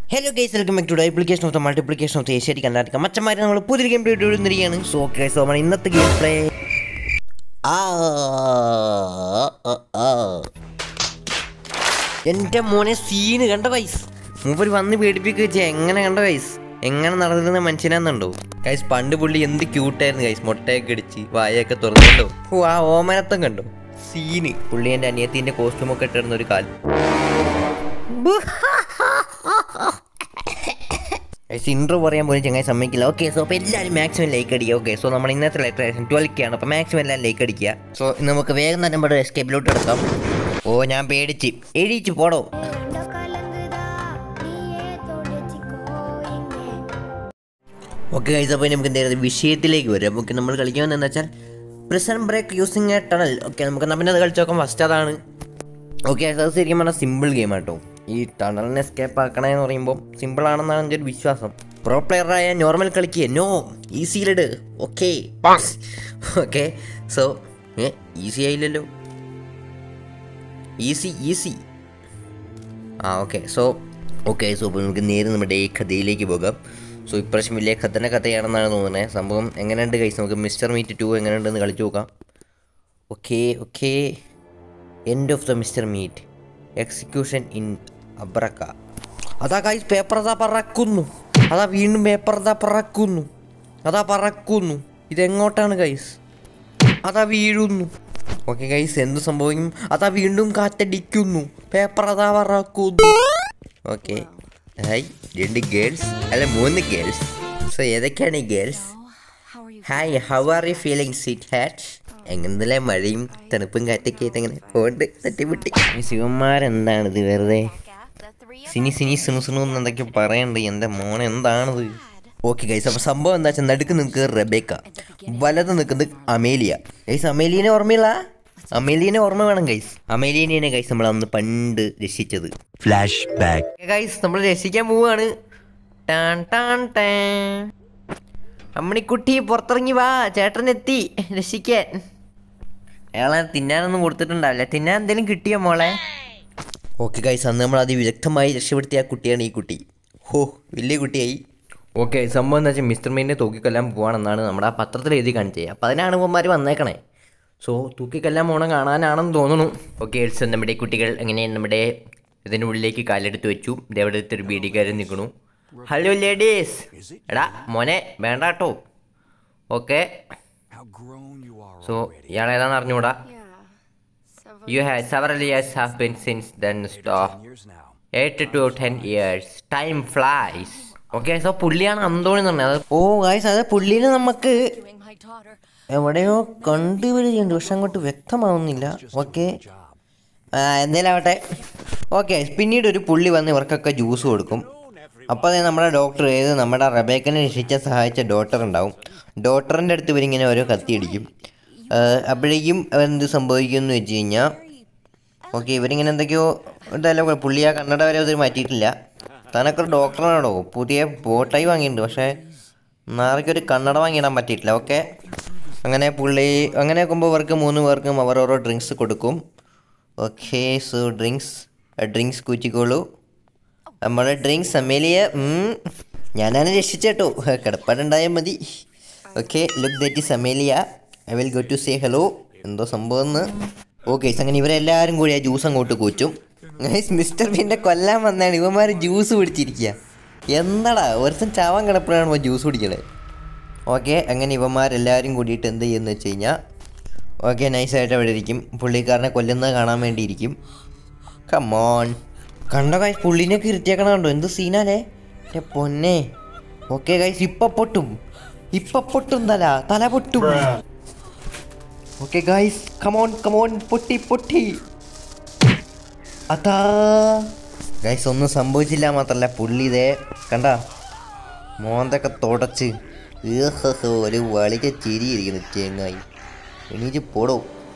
Hello guys welcome back to duplication of the multiplication of the Asiatic കണ്ടായിരിക്കാം മച്ചന്മാരെ നമ്മൾ പുതിയൊരു ഗെയിം പ്ലേ ഇടുന്നതാണ് സോ ഗൈസ് നമ്മൾ ഇന്നത്തെ ഗെയിം പ്ലേ ആ ആ, ആ. എൻ്റെ മോനെ സീന് കണ്ട വൈസ് മൂപ്പര് വന്ന് പേടിപ്പിക്കുക വെച്ചാൽ എങ്ങനെ കണ്ട വൈസ് എങ്ങനെ നടന്നിരുന്ന മനുഷ്യനാന്നുണ്ടോ കൈസ് പണ്ട് പുള്ളി എന്ത് ക്യൂട്ടായിരുന്നു കൈസ് മുട്ടയൊക്കെ അടിച്ച് വായൊക്കെ തുറന്നുണ്ടോ ഓ ആ ഓമനത്തം കണ്ടോ സീന് പുള്ളി എൻ്റെ അനിയത്തിൻ്റെ കോസ്റ്റ്യൂമൊക്കെ ഇട്ടിരുന്ന ഒരു കാലം ഇൻട്രോ പറയാൻ പോലും ചങ്ങായി സമ്മതിക്കില്ല ഓക്കെ സോ അപ്പോൾ എല്ലാവരും മാക്സിമം ലൈക്ക് അടിക്കുക ഓക്കെ സോ നമ്മൾ ഇന്നത്തെ ലെറ്റർ ട്വൽവ് കെ ആണ് അപ്പോൾ മാക്സിമം എല്ലാവരും ലൈക്ക് അടിക്കുക സോ ഇന്ന് നമുക്ക് വേഗം തന്നെ നമ്മുടെ എസ്കേപ്പിലോട്ട് എടുക്കാം ഓ ഞാൻ പേടിച്ച് എഴുതിച്ച് പോടോ ando കലങ്കുതാ നീയേ തൊടിച്ചിക്കോ ഇങ്ങേ ഓക്കെ കഴിച്ച അപ്പോൾ നമുക്ക് എന്തായാലും വിഷയത്തിലേക്ക് വരാം ഓക്കെ നമ്മൾ കളിക്കുന്നത് എന്താ വെച്ചാൽ prison break using a tunnel okay നമുക്ക് എന്നാൽ പിന്നെ അത് കളിച്ച് നോക്കാം ഫസ്റ്റ് അതാണ് ഓക്കെ അത് ശരിക്കും പറഞ്ഞാൽ സിമ്പിൾ ഗെയിം ആട്ടോ ഈ ടണലിനെ എസ്കേപ്പ് ആക്കണമെന്ന് പറയുമ്പോൾ സിമ്പിൾ ആണെന്നാണ് എൻ്റെ ഒരു വിശ്വാസം പ്രോ പ്ലെയറായ നോർമൽ കളിക്കുക നോ ഈസിയിലിട് ഓക്കെ ഓക്കെ സോ ഏ ഈസി ആയില്ലല്ലോ ഈസി ഈസി ആ ഓക്കെ സോ ഓക്കെ സോ ഇപ്പോൾ നമുക്ക് നേരെ നമ്മുടെ ഈ കഥയിലേക്ക് പോകാം സോ ഇപ്രാവശ്യം വലിയ കഥന കഥയാണെന്നാണ് തോന്നുന്നത് സംഭവം എങ്ങനെയുണ്ട് കൈസ് നമുക്ക് മിസ്റ്റർ മീറ്റ് ടു എങ്ങനെയുണ്ടെന്ന് കളിച്ചു നോക്കാം okay okay end of the mister meet execution in അബ്രക്ക അതാ കൈസ് പേപ്പർ അതാ പറക്കുന്നു അതാ വീണ്ടും പേപ്പർ അതാ പറക്കുന്നു അതാ പറക്കുന്നു ഇതെങ്ങോട്ടാണ് കൈസ് അതാ വീഴുന്നു ഓക്കെ കൈസ് എന്ത് സംഭവിക്കും അതാ വീണ്ടും കാറ്റടിക്കുന്നു പേപ്പർ അതാ പറക്കുന്നു ഓക്കെ ഹായ് രണ്ട് ഗേൾസ് അല്ല മൂന്ന് ഗേൾസ് സോ ഏതൊക്കെയാണ് ഈ girls hi how are you feeling സിറ്റ് ഹാറ്റ് എങ്ങനെ മഴയും തണുപ്പും കാറ്റൊക്കെ ആയിട്ട് അങ്ങനെ പോണ്ട് തട്ടിമുട്ടി ഈ ശിവന്മാരെന്താണിത് വെറുതെ സിനി സിനി സുനു സുനു എന്ന് എന്തൊക്കെ പറയണ്ട് എൻ്റെ മോനെ എന്താണിത് ഓക്കെ ഗൈസ് അപ്പോൾ സംഭവം എന്താ വെച്ചാൽ നടുക്ക് നിൽക്കുന്നത് റെബേക്ക വലത് നിൽക്കുന്നത് അമേലിയ ഗൈസ് അമേലിയനെ ഓർമ്മയില്ല അമേലിയനെ ഓർമ്മ വേണം ഗൈസ് അമേലിയനെയാണ് ഗൈസ് നമ്മൾ അന്ന് പണ്ട് രക്ഷിച്ചത് Flashback. ഗൈസ് നമ്മൾ രക്ഷിക്കാൻ പോവാണ് ടാൻ ടാൻ ടാൻ അമ്മണിക്കുട്ടി പുറത്തിറങ്ങി വാ ചേട്ടൻ എത്തി രക്ഷിക്കാൻ അയാളെ തിന്നാനൊന്നും കൊടുത്തിട്ടുണ്ടാവില്ല തിന്നാൻ എന്തെങ്കിലും കിട്ടിയോ മോളെ ഓക്കെ ഗൈസ് അന്ന് നമ്മൾ അതിവിദഗ്ധമായി രക്ഷപ്പെടുത്തിയ ആ കുട്ടിയാണ് ഈ കുട്ടി ഹോ വലിയ കുട്ടിയായി ഓക്കെ സംഭവം എന്താ വെച്ചാൽ മിസ്റ്റർ മീനെ തൂക്കിക്കൊല്ലാൻ പോവാണെന്നാണ് നമ്മുടെ ആ പത്രത്തിൽ എഴുതി കാണിച്ചത് അപ്പോൾ അതിനാണ് ഇവന്മാർ വന്നേക്കണേ സോ തൂക്കിക്കൊല്ലാൻ പോണം കാണാനാണെന്ന് തോന്നുന്നു ഓക്കെ എൽസ് നമ്മുടെ കുട്ടികൾ എങ്ങനെ നമ്മുടെ ഇതിൻ്റെ ഉള്ളിലേക്ക് കാലെടുത്ത് വെച്ചു ഇതെവിടെ ഒരു ബീഡിക്കാരൻ നിൽക്കണു ഹലോ ലേഡീസ് എടാ മോനെ വേണ്ട കേട്ടോ okay How grown you are. So ഇയാൾ ഏതാണെന്ന് അറിഞ്ഞൂടാ Yeah. You have several years have been since then സ്റ്റോ Years now. Eight to ten years time flies okay so പുള്ളിയാണ് അന്തോണി എന്ന് പറഞ്ഞത് ഓ ഗായ്സ് അത് പുള്ളിനെ നമുക്ക് എവിടെയോ കണ്ടുപിടിച്ചിട്ടുണ്ട് പക്ഷെ അങ്ങോട്ട് വ്യക്തമാവുന്നില്ല ഓക്കെ എന്തേലും ആവട്ടെ ഓക്കെ പിന്നീട് ഒരു പുള്ളി വന്ന് ഇവർക്കൊക്കെ ജ്യൂസ് കൊടുക്കും അപ്പോൾ അതേ നമ്മുടെ ഡോക്ടർ ഏത് നമ്മുടെ റബേക്കനെ രക്ഷിക്കാൻ സഹായിച്ച ഡോക്ടർ ഉണ്ടാവും ഡോക്ടറിൻ്റെ അടുത്ത് ഇവരിങ്ങനെ ഓരോ കത്തിയടിക്കും അപ്പോഴേക്കും എന്ത് സംഭവിക്കും എന്ന് വെച്ച് കഴിഞ്ഞാൽ ഓക്കെ ഇവരിങ്ങനെ എന്തൊക്കെയോ ഇതല്ല പുള്ളി ആ കന്നഡ വരെ അത് മാറ്റിയിട്ടില്ല താനൊക്കെ ഒരു ഡോക്ടറാണോ പുതിയ ബോട്ടായി വാങ്ങിയിട്ടുണ്ട് പക്ഷേ നാളേക്ക് ഒരു കന്നഡ വാങ്ങിയിടാൻ പറ്റിയിട്ടില്ല ഓക്കെ അങ്ങനെ പുള്ളി അങ്ങനെ നോക്കുമ്പോൾ ഇവർക്ക് മൂന്ന് പേർക്കും അവർ ഓരോ ഡ്രിങ്ക്സ് കൊടുക്കും ഓക്കെ സോ ഡ്രിങ്ക്സ് ഡ്രിങ്ക്സ് കൂച്ചിക്കോളൂ നമ്മുടെ ഡ്രിങ്ക്സ് അമേലിയ ഉം, ഞാനാണ് രക്ഷിച്ചേട്ടോ കിടപ്പാടുണ്ടായാൽ മതി okay look that is Amelia I will go to say hello എന്തോ സംഭവം എന്ന് ഓക്കെ അങ്ങനെ ഇവരെല്ലാവരും കൂടി ആ ജ്യൂസ് അങ്ങോട്ട് കൂച്ചും ഗൈസ് മിസ്റ്റർ ബീൻ്റെ കൊല്ലാൻ വന്നാണ് ഇവന്മാർ ജ്യൂസ് പിടിച്ചിരിക്കുക എന്താടാ ഒരുത്തൻ ചാവാൻ കിടപ്പോഴാണ് ജ്യൂസ് കുടിക്കണേ ഓക്കെ അങ്ങനെ ഇവന്മാരെല്ലാവരും കൂടിയിട്ട് എന്ത് ചെയ്യുമെന്ന് വെച്ച് കഴിഞ്ഞാൽ ഓക്കെ നൈസായിട്ട് അവിടെ ഇരിക്കും പുള്ളിക്കാരനെ കൊല്ലുന്നത് കാണാൻ വേണ്ടിയിരിക്കും കമോൺ കണ്ടോ ഗൈസ് പുള്ളിനെയൊക്കെ ഇരുത്തിയേക്കണ കണ്ടോ എന്ത് സീനാലേ എൻ്റെ പൊന്നെ ഓക്കെ ഗൈസ് ഇപ്പൊ പൊട്ടും ഇപ്പൊ പൊട്ടും തല തല പൊട്ടും ഓക്കെ ഗൈസ് കമോൺ കമോൺ പൊട്ടി പൊട്ടി അതാ ഗൈസ് ഒന്നും സംഭവിച്ചില്ല മാത്രല്ല പുള്ളി ഇതേ കണ്ട മോന്തൊക്കെ തുടച്ച് ഏഹ് ഒരു വളിക ചിരിയിരിക്കുന്നു ചേങ്ങായി എണീറ്റ് പോടോ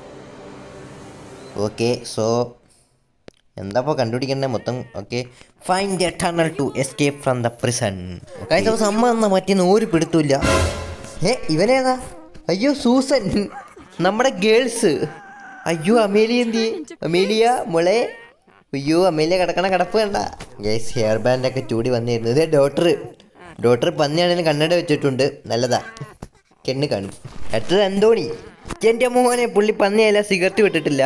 ഓക്കെ സോ എന്താ ഇപ്പോൾ കണ്ടുപിടിക്കണ്ടേ മൊത്തം okay find a tunnel to escape from the prison കഴിഞ്ഞ ദിവസം അമ്മ എന്നാ മറ്റേന്ന് ഒരു പിടുത്തമില്ല ഏ ഇവനേതാ അയ്യോ സൂസൻ നമ്മുടെ ഗേൾസ് അയ്യോ അമേലിയ എന്തി അമേലിയ മോളെ അയ്യോ അമ്മയിലെ കിടക്കണ കിടപ്പ് കണ്ട ഗൈസ് ഹെയർ ബാൻഡൊക്കെ ചൂടി വന്നിരുന്നു ഇതേ ഡോക്ടർ ഡോക്ടർ പന്നിയാണെങ്കിലും കണ്ണട വെച്ചിട്ടുണ്ട് നല്ലതാ കെണ്ണ് കാണും അടുത്തത് എന്തോണി എൻ്റെ മോനെ പുള്ളി പന്നിയല്ല സിഗരറ്റ് വിട്ടിട്ടില്ല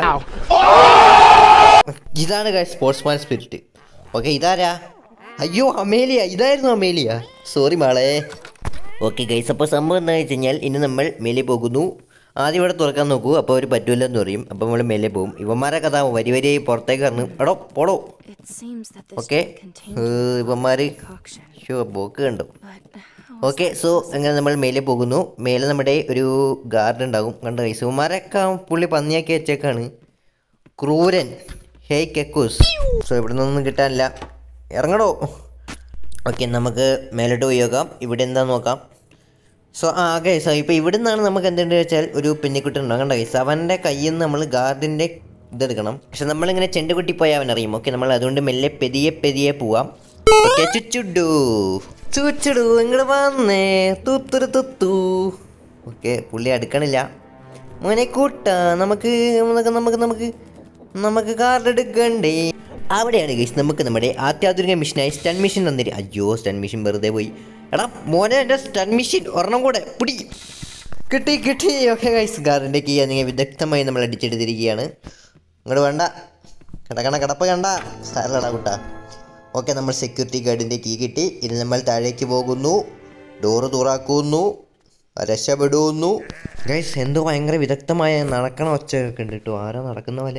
ഇതാണ് ഗൈസ് സ്പോർട്സ്മാൻ സ്പിരിറ്റ് ഓക്കെ ഇതാരാ അയ്യോ അമേലിയ ഇതായിരുന്നു അമേലിയ സോറി മാളെ ഓക്കെ ഗൈസ് അപ്പോൾ സംഭവം എന്താ വെച്ച് കഴിഞ്ഞാൽ ഇനി നമ്മൾ മേലെ പോകുന്നു ആദ്യം ഇവിടെ തുറക്കാൻ നോക്കൂ അപ്പോൾ അവർ പറ്റൂലെന്ന് പറയും അപ്പോൾ നമ്മൾ മേലെ പോകും ഇവന്മാരെ കഥ വരി വരിയായി പുറത്തേക്ക് ഇറങ്ങും എടോ പോടോ It seems that this okay drug contains ഇവന്മാർ concoction, ഷോ ബോക്ക് കണ്ടു but how ഓക്കെ സോ അങ്ങനെ നമ്മൾ മേലെ പോകുന്നു മേലെ നമ്മുടെ ഒരു ഗാർഡ് ഉണ്ടാകും കണ്ട കൈസ് ഇവന്മാരൊക്കെ പുള്ളി പന്നിയാക്കി വെച്ചേക്കാണ് ക്രൂരൻ ഹേയ് കെക്കൂസ് സോ ഇവിടെ നിന്നൊന്നും കിട്ടാനില്ല ഇറങ്ങടോ ഓക്കെ നമുക്ക് മേലോട്ട് പോയി നോക്കാം ഇവിടെ എന്താ നോക്കാം സോ ആ ഗൈസ് ഇപ്പോൾ ഇവിടെ നിന്നാണ് നമുക്ക് എന്തുണ്ട് വെച്ചാൽ ഒരു പെണ്ണിക്കുട്ടി ഉണ്ടാകും കണ്ട ഗൈസ് അവൻ്റെ കയ്യിൽ നിന്ന് നമ്മൾ ഗാർഡിൻ്റെ ഇതെടുക്കണം പക്ഷെ നമ്മളിങ്ങനെ ചെണ്ടുകുട്ടി പോയാൽ അവൻ അറിയും ഓക്കെ നമ്മൾ അതുകൊണ്ട് മെല്ലെ പെതിയെ പെതിയെ പോവാം ഓക്കെ ചുച്ചുടു ചുച്ചുടു ഇങ്ങോട്ട് വന്നേ തൂത്തുരു തുത്തു ഓക്കെ പുള്ളി അടുക്കണില്ല മോനെ കൂട്ട നമുക്ക് നമുക്ക് നമുക്ക് നമുക്ക് നമുക്ക് കാർഡ് എടുക്കണ്ടേ അവിടെയാണ് ഗൈസ് നമുക്ക് നമ്മുടെ അത്യാധുനിക മിഷനായി സ്റ്റൺ മിഷൻ തന്നിട്ട് അയ്യോ സ്റ്റൺ മിഷൻ വെറുതെ പോയി എടാ മോനെ എൻ്റെ സ്റ്റൺ മിഷൻ ഒരെണ്ണം കൂടെ പിടി കിട്ടി കിട്ടി ഓക്കെ ഗൈസ് ഗാർഡിൻ്റെ കീ അല്ലെങ്കിൽ വിദഗ്ധമായി നമ്മൾ അടിച്ചെടുത്തിരിക്കുകയാണ് ഇങ്ങോട്ട് വേണ്ട കിടക്കണ കിടപ്പ് കണ്ട സാരടാ കുട്ടാ ഓക്കെ നമ്മൾ സെക്യൂരിറ്റി ഗാർഡിൻ്റെ കീ കിട്ടി ഇനി നമ്മൾ താഴേക്ക് പോകുന്നു ഡോറ് തുറക്കുന്നു രക്ഷപ്പെടുന്നു ഗൈസ് എന്തോ ഭയങ്കര വിദഗ്ധമായ നടക്കണ ഒച്ചയൊക്കെ ഉണ്ട് കേട്ടോ ആരോ നടക്കുന്ന പോലെ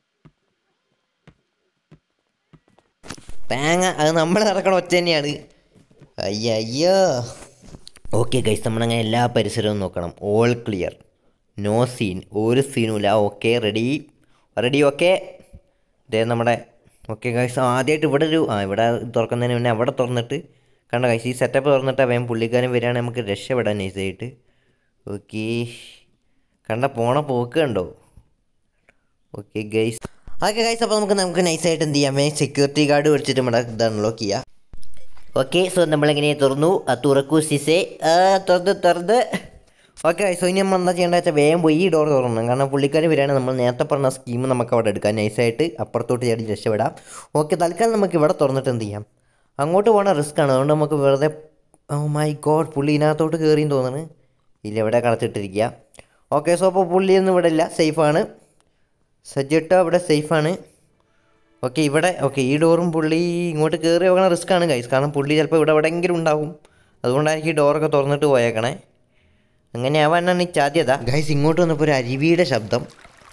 തേങ്ങ അത് നമ്മൾ നടക്കണ ഒച്ച തന്നെയാണ് അയ്യോ ഓക്കെ ഗൈസ് നമ്മളങ്ങനെ എല്ലാ പരിസരവും നോക്കണം ഓൾ ക്ലിയർ നോ സീൻ ഒരു സീനും ഇല്ല ഓക്കെ റെഡി റെഡി ഓക്കെ ഇതേ നമ്മുടെ ഓക്കെ ഗൈസ് ആദ്യമായിട്ട് ഇവിടെ ഒരു ആ ഇവിടെ തുറക്കുന്നതിന് മുന്നേ അവിടെ തുറന്നിട്ട് കണ്ട ഗൈസ് ഈ സെറ്റപ്പ് തുറന്നിട്ട് വേഗം പുള്ളിക്കാരൻ വരികയാണെങ്കിൽ നമുക്ക് രക്ഷപ്പെടാൻ നൈസായിട്ട് ഓക്കെ കണ്ട പോണ പോക്ക് കണ്ടോ ഓക്കെ ഗൈസ് ഓക്കെ ഗൈസ് അപ്പോൾ നമുക്ക് നമുക്ക് നൈസായിട്ട് എന്ത് ചെയ്യാം സെക്യൂരിറ്റി ഗാർഡ് വെച്ചിട്ട് നമ്മുടെ ഇത് അൺലോക്ക് ചെയ്യാം ഓക്കെ സോ നമ്മളിങ്ങനെ തുറന്നു ആ തുറക്കൂ സിസേ ആ തുറന്ന് തുറന്ന് ഓക്കെ സോ ഇനി നമ്മൾ എന്താ ചെയ്യേണ്ടത് വെച്ചാൽ വേഗം പോയി ഈ ഡോർ തുറന്നു കാരണം പുള്ളിക്കാർ വരികയാണ് നമ്മൾ നേരത്തെ പറഞ്ഞ സ്കീം നമുക്ക് അവിടെ എടുക്കാം നൈസായിട്ട് അപ്പുറത്തോട്ട് ചാടി രക്ഷപ്പെടാം ഓക്കെ തൽക്കാലം നമുക്ക് ഇവിടെ തുറന്നിട്ട് എന്ത് ചെയ്യാം അങ്ങോട്ട് പോകണ റിസ്ക് ആണ് അതുകൊണ്ട് നമുക്ക് വെറുതെ ഓ മൈ ഗോഡ് പുള്ളി ഇതിനകത്തോട്ട് കയറിയും തോന്നുന്നു ഇല്ല ഇവിടെ കളച്ചിട്ടിരിക്കുക ഓക്കെ സോ അപ്പോൾ പുള്ളിയൊന്നും ഇവിടെ ഇല്ല സേഫാണ് സജ്ജട്ടോ ഇവിടെ സേഫാണ് ഓക്കെ ഇവിടെ ഓക്കെ ഈ ഡോറും പുള്ളി ഇങ്ങോട്ട് കയറി പോകണ റിസ്ക് ആണ് ഗൈസ് കാരണം പുള്ളി ചിലപ്പോൾ ഇവിടെ എവിടെയെങ്കിലും ഉണ്ടാവും അതുകൊണ്ടായിരിക്കും ഈ ഡോറൊക്കെ തുറന്നിട്ട് പോയേക്കണേ അങ്ങനെ ആവാനാണ് ഈ സാധ്യത ഗൈസ് ഇങ്ങോട്ട് വന്നപ്പോൾ ഒരു അരുവിയുടെ ശബ്ദം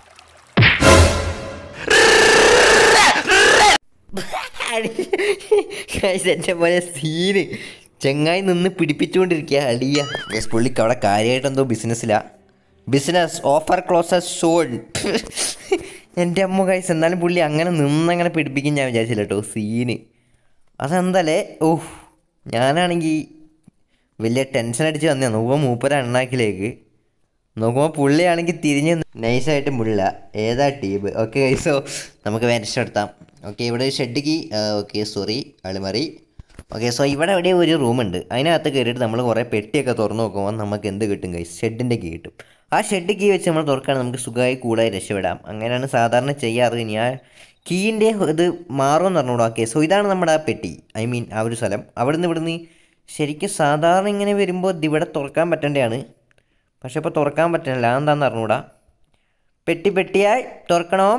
ഗൈസ് എൻ്റെ പോലെ സീന് ചെങ്ങായി നിന്ന് പിടിപ്പിച്ചുകൊണ്ടിരിക്കുക അടിയ ഗൈസ് പുള്ളിക്ക് അവിടെ കാര്യമായിട്ട് എന്തോ ബിസിനസ്സിലാണ് ബിസിനസ് ഓഫർ ക്ലോസസ് സോൾ എൻ്റെ അമ്മ ഗൈസ് എന്നാലും പുള്ളി അങ്ങനെ നിന്നങ്ങനെ പിടിപ്പിക്കും ഞാൻ വിചാരിച്ചില്ല കേട്ടോ സീന് അതെന്തല്ലേ ഓഹ് ഞാനാണെങ്കിൽ വലിയ ടെൻഷൻ അടിച്ച് വന്നേ നോക്കുമ്പോൾ മൂപ്പര എണ്ണാക്കിലേക്ക് നോക്കുമ്പോൾ പുള്ളിയാണെങ്കിൽ തിരിഞ്ഞ് നൈസായിട്ട് മുള്ള ഏതാ ടീം ഓക്കെ സോ നമുക്ക് വേരക്ഷെടുത്താം ഓക്കെ ഇവിടെ ഒരു ഷെഡ് കീ ഓക്കെ സോറി അളിമറി ഓക്കെ സോ ഇവിടെ എവിടെ ഒരു റൂമുണ്ട് അതിനകത്ത് കയറിയിട്ട് നമ്മൾ കുറേ പെട്ടിയൊക്കെ തുറന്ന് നോക്കുമ്പോൾ നമുക്ക് എന്ത് കിട്ടും കൈസ് ഷെഡിൻ്റെ കീ കിട്ടും ആ ഷെഡ് കീ വെച്ച് നമ്മൾ തുറക്കുകയാണെങ്കിൽ നമുക്ക് സുഖമായി കൂടായി രക്ഷപ്പെടാം അങ്ങനെയാണ് സാധാരണ ചെയ്യാറ് ഞാൻ കീൻ്റെ ഇത് മാറുമെന്ന് പറഞ്ഞോളൂ ഓക്കെ സോ ഇതാണ് നമ്മുടെ ആ പെട്ടി ഐ മീൻ ആ ഒരു സ്ഥലം അവിടുന്ന് ഇവിടുന്ന് ശരിക്കും സാധാരണ ഇങ്ങനെ വരുമ്പോൾ ഇത് ഇവിടെ തുറക്കാൻ പറ്റേണ്ടതാണ് പക്ഷെ ഇപ്പോൾ തുറക്കാൻ പറ്റണില്ല അതെന്താണെന്ന് അറിഞ്ഞൂടാ പെട്ടി പെട്ടിയായി തുറക്കണോ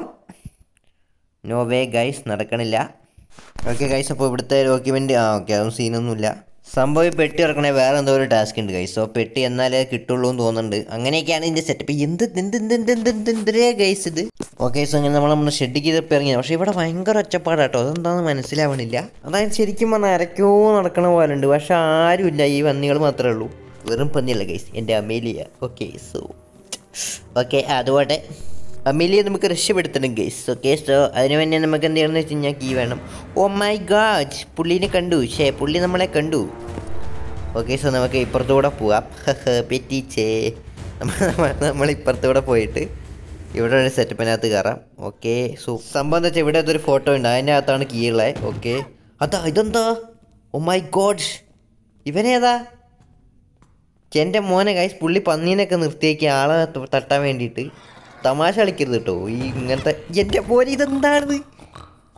നോ വേ ഗൈസ് നടക്കണില്ല ഓക്കെ ഗൈസ് അപ്പോൾ ഇവിടുത്തെ ഡോക്യുമെൻ്റ് ആ ഓക്കെ അതൊന്നും സീനൊന്നുമില്ല സംഭവം ഈ പെട്ടി ഇറക്കണേ വേറെ എന്തോ ഒരു ടാസ്ക് ഉണ്ട് ഗൈസ് സോ പെട്ടി എന്നാലേ കിട്ടുള്ളൂ എന്ന് തോന്നുന്നുണ്ട് അങ്ങനെയൊക്കെയാണ് ഇതിൻ്റെ സെറ്റപ്പ് എന്ത് എന്ത് എന്ത് എന്ത് എന്ത് എന്ത് എന്തരേ ഗൈസ് ഇത് ഓക്കെ സോ അങ്ങനെ നമ്മൾ നമ്മുടെ ഷെഡ് ചെയ്തപ്പോൾ ഇറങ്ങി പക്ഷേ ഇവിടെ ഭയങ്കര ഒച്ചപ്പാടാട്ടോ അതെന്താണെന്ന് മനസ്സിലാവണില്ല അതായത് ശരിക്കും പറഞ്ഞാൽ അരക്കോ നടക്കണ പോലെ ഉണ്ട് പക്ഷെ ആരുമില്ല ഈ പന്നികൾ മാത്രമേ ഉള്ളൂ വെറും പന്നിയല്ല ഗൈസ് എൻ്റെ അമേലിയ ഓക്കെ സോ ഓക്കെ അതുപോലെ അമേലിയെ നമുക്ക് രക്ഷപ്പെടുത്തണം ഗൈസ് ഓക്കെ സോ അതിന് വേണ്ടി നമുക്ക് എന്ത് ചെയ്യണമെന്ന് വെച്ച് കഴിഞ്ഞാൽ കീ വേണം ഓ മൈ ഗാഡ് പുള്ളീനെ കണ്ടു ഷേ പുള്ളി നമ്മളെ കണ്ടു ഓക്കെ സോ നമുക്ക് ഇപ്പുറത്തൂടെ പോവാം പെറ്റീച്ചേ നമ്മൾ ഇപ്പുറത്തൂടെ പോയിട്ട് ഇവിടെ ഒരു സെറ്റപ്പിനകത്ത് കയറാം ഓക്കെ സോ സംഭവം എന്താ വെച്ചാൽ ഇവിടെ അതൊരു ഫോട്ടോ ഉണ്ട് അതിൻ്റെ അകത്താണ് കീ ഉള്ളത് ഓക്കെ അതാ ഇതെന്താ ഓ മൈ ഗോഡ് ഇവനേതാ എൻ്റെ മോനെ ഗൈസ് പുള്ളി പന്നീനൊക്കെ നിർത്തിയേക്ക് ആളെ ത- തട്ടാൻ വേണ്ടിയിട്ട് തമാശ കളിക്കരുത് കേട്ടോ ഈ ഇങ്ങനത്തെ എൻ്റെ മോനെ ഇതെന്താണിത്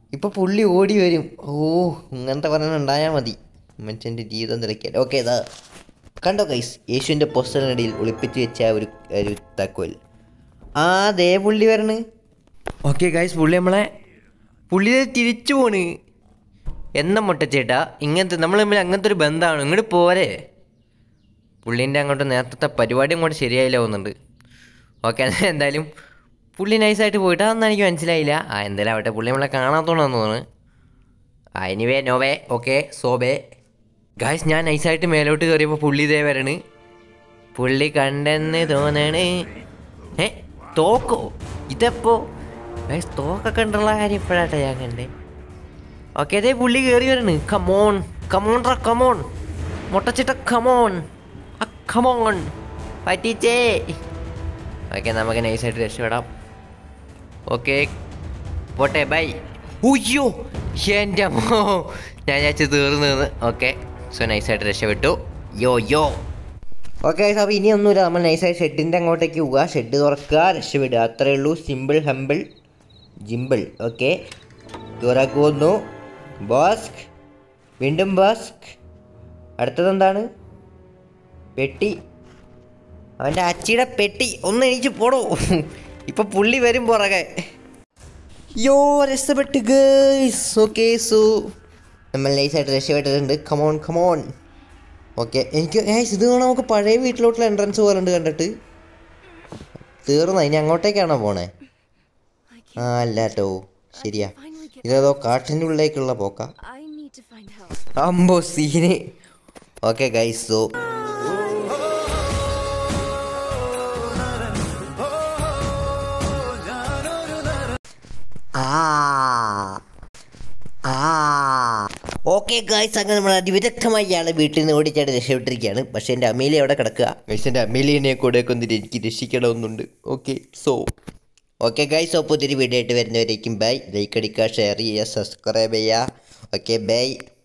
ഇപ്പൊ പുള്ളി ഓടി വരും ഓ ഇങ്ങനത്തെ പറഞ്ഞ ഉണ്ടായാൽ മതി മനുഷ്യൻ്റെ ജീവിതം തിരക്കിയാൽ ഓക്കെ ഇതാ കണ്ടോ കൈസ് യേശുവിൻ്റെ പോസ്റ്ററിനിടയിൽ ഒളിപ്പിച്ച് വെച്ച ആ ഒരു ഒരു താക്കോൽ ആ ദേ പുള്ളി വരണ് ഓക്കെ ഗൈസ് പുള്ളി നമ്മളെ പുള്ളി ദേ തിരിച്ചു പോണ് എന്ന മുട്ടച്ചേട്ടാ ഇങ്ങനത്തെ നമ്മൾ തമ്മിൽ അങ്ങനത്തെ ഒരു ബന്ധമാണ് ഇങ്ങോട്ട് പോരെ പുള്ളീൻ്റെ അങ്ങോട്ട് നേരത്തെ പരിപാടി അങ്ങോട്ട് ശരിയായില്ല പോകുന്നുണ്ട് ഓക്കെ എന്തായാലും പുള്ളി നൈസായിട്ട് പോയിട്ട് അതൊന്നും എനിക്ക് മനസ്സിലായില്ല ആ എന്തായാലും ആവട്ടെ പുള്ളി നമ്മളെ കാണാത്തോണ്ടാന്ന് തോന്നുന്നു ആ എനിവേ നോവേ ഓക്കെ സോബേ ഗായ്സ് ഞാൻ നൈസായിട്ട് മേലോട്ട് കയറിയപ്പോൾ പുള്ളി ഇതേ വരണ് പുള്ളി കണ്ടെന്ന് തോന്നണ് ഏ തോക്കോ ഇതെപ്പോ ഗായ്സ് തോക്കൊക്കെ ഉണ്ടുള്ള കാര്യം ഇപ്പോഴാട്ടെ ഞാൻ കണ്ടേ ഓക്കെ അതേ പുള്ളി കയറി വരണ് കമോൺ കമോൺ റ കമോൺ മുട്ടച്ചിട്ട കമോൺ ആ കമോൺ പറ്റിച്ചേ ഓക്കെ നമുക്ക് നൈസായിട്ട് രക്ഷപ്പെടാം ഓക്കെ പോട്ടെ ബൈ ഉയ്യോ എൻ്റെ അമ്മോ ഞാൻ വിചാരിച്ചു തീർന്നു ഓക്കെ സോ നൈസായിട്ട് രക്ഷപ്പെട്ടു യോ യോ ഓക്കെ അപ്പോൾ ഇനി ഒന്നുമില്ല നമ്മൾ നൈസായി ഷെഡിൻ്റെ അങ്ങോട്ടേക്ക് പോവുക ഷെഡ് തുറക്കുക രക്ഷപ്പെടുക അത്രയേ ഉള്ളൂ സിമ്പിൾ ഹമ്പിൾ ജിമ്പിൾ ഓക്കെ തുറക്കുന്നു ബാസ്ക് വീണ്ടും ബാസ്ക് അടുത്തതെന്താണ് പെട്ടി അവൻ്റെ അച്ചിയുടെ പെട്ടി ഒന്ന് എണീച്ച് പോടോ ഇപ്പൊ പുള്ളി വരും പുറകെ യോ രക്ഷപ്പെട്ട് ഗേസ് ഓക്കെ സോ നമ്മൾ നൈസായിട്ട് രക്ഷപ്പെട്ടിട്ടുണ്ട് കമോൺ കമോൺ ഓക്കെ എനിക്ക് ഏസ് ഇത് കാണാൻ നമുക്ക് പഴയ വീട്ടിലോട്ടുള്ള എൻട്രൻസ് പോലെ ഉണ്ട് കണ്ടിട്ട് തീർന്ന ഇനി അങ്ങോട്ടേക്കാണോ പോണേ I ആ can't. അല്ല കേട്ടോ ശരിയാ finally get ഇതേതോ കാട്ടിൻ്റെ ഉള്ളിലേക്കുള്ള പോക്ക I need to find help. അമ്പോ scene okay guys so okay guys അങ്ങനെ നമ്മൾ അതിവിദഗ്ധമായി ഇയാളെ വീട്ടിൽ നിന്ന് ഓടിച്ചായിട്ട് രക്ഷപ്പെട്ടിരിക്കുകയാണ് പക്ഷേ എൻ്റെ അമ്മയിലെ അവിടെ കിടക്കുക ഗൈസ് എൻ്റെ അമ്മയിലെ കൂടെ കൊന്നിട്ട് എനിക്ക് രക്ഷിക്കണമെന്നുണ്ട് ഓക്കെ സോ ഓക്കെ ഗൈസ് അപ്പോൾ പുതിയൊരു വീഡിയോ ആയിട്ട് വരുന്നവരേക്കും ബൈ ലൈക്ക് അടിക്കുക ഷെയർ ചെയ്യുക സബ്സ്ക്രൈബ് ചെയ്യുക ഓക്കെ ബൈ